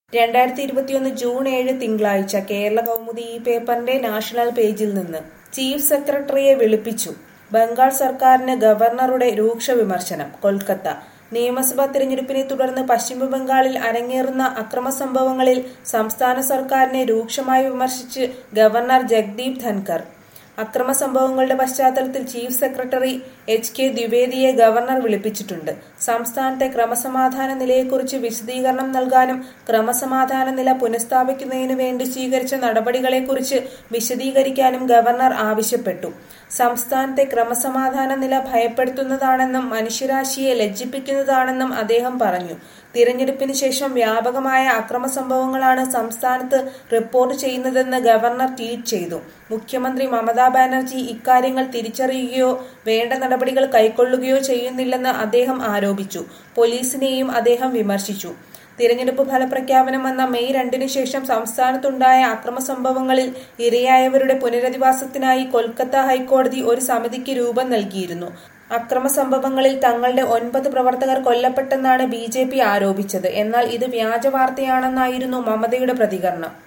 രണ്ടായിരത്തി ഇരുപത്തിയൊന്ന് ജൂൺ ഏഴ് തിങ്കളാഴ്ച കേരള കൗമുദി ഈ പേപ്പറിന്റെ നാഷണൽ പേജിൽ നിന്ന് ചീഫ് സെക്രട്ടറിയെ വിളിപ്പിച്ചു ബംഗാൾ സർക്കാരിന് ഗവർണറുടെ രൂക്ഷ വിമർശനം കൊൽക്കത്ത നിയമസഭാ തിരഞ്ഞെടുപ്പിനെ തുടർന്ന് പശ്ചിമബംഗാളിൽ അരങ്ങേറുന്ന അക്രമ സംഭവങ്ങളിൽ സംസ്ഥാന സർക്കാരിനെ രൂക്ഷമായി വിമർശിച്ച് ഗവർണർ ജഗ്ദീപ് ധൻകർ അക്രമ സംഭവങ്ങളുടെ പശ്ചാത്തലത്തിൽ ചീഫ് സെക്രട്ടറി എച്ച് കെ ദ്വിവേദിയെ ഗവർണർ വിളിപ്പിച്ചിട്ടുണ്ട് സംസ്ഥാനത്തെ ക്രമസമാധാന നിലയെക്കുറിച്ച് വിശദീകരണം നൽകാനും ക്രമസമാധാന നില പുനഃസ്ഥാപിക്കുന്നതിനു വേണ്ടി സ്വീകരിച്ച നടപടികളെക്കുറിച്ച് വിശദീകരിക്കാനും ഗവർണർ ആവശ്യപ്പെട്ടു സംസ്ഥാനത്തെ ക്രമസമാധാന നില ഭയപ്പെടുത്തുന്നതാണെന്നും മനുഷ്യരാശിയെ ലജ്ജിപ്പിക്കുന്നതാണെന്നും അദ്ദേഹം പറഞ്ഞു തിരഞ്ഞെടുപ്പിന് ശേഷം വ്യാപകമായ അക്രമ സംഭവങ്ങളാണ് സംസ്ഥാനത്ത് റിപ്പോർട്ട് ചെയ്യുന്നതെന്ന് ഗവർണർ ട്വീറ്റ് ചെയ്തു മുഖ്യമന്ത്രി മമതാ ബാനർജി ഇക്കാര്യങ്ങൾ തിരിച്ചറിയുകയോ വേണ്ട നടപടികൾ കൈക്കൊള്ളുകയോ ചെയ്യുന്നില്ലെന്ന് അദ്ദേഹം ആരോപിച്ചു പോലീസിനെയും അദ്ദേഹം വിമർശിച്ചു തിരഞ്ഞെടുപ്പ് ഫലപ്രഖ്യാപനം വന്ന മെയ് രണ്ടിന് ശേഷം സംസ്ഥാനത്തുണ്ടായ അക്രമ സംഭവങ്ങളിൽ ഇരയായവരുടെ പുനരധിവാസത്തിനായി കൊൽക്കത്ത ഹൈക്കോടതി ഒരു സമിതിക്ക് രൂപം നൽകിയിരുന്നു അക്രമ സംഭവങ്ങളിൽ തങ്ങളുടെ ഒൻപത് പ്രവർത്തകർ കൊല്ലപ്പെട്ടെന്നാണ് ബി ആരോപിച്ചത് എന്നാൽ ഇത് വ്യാജ വാർത്തയാണെന്നായിരുന്നു മമതയുടെ പ്രതികരണം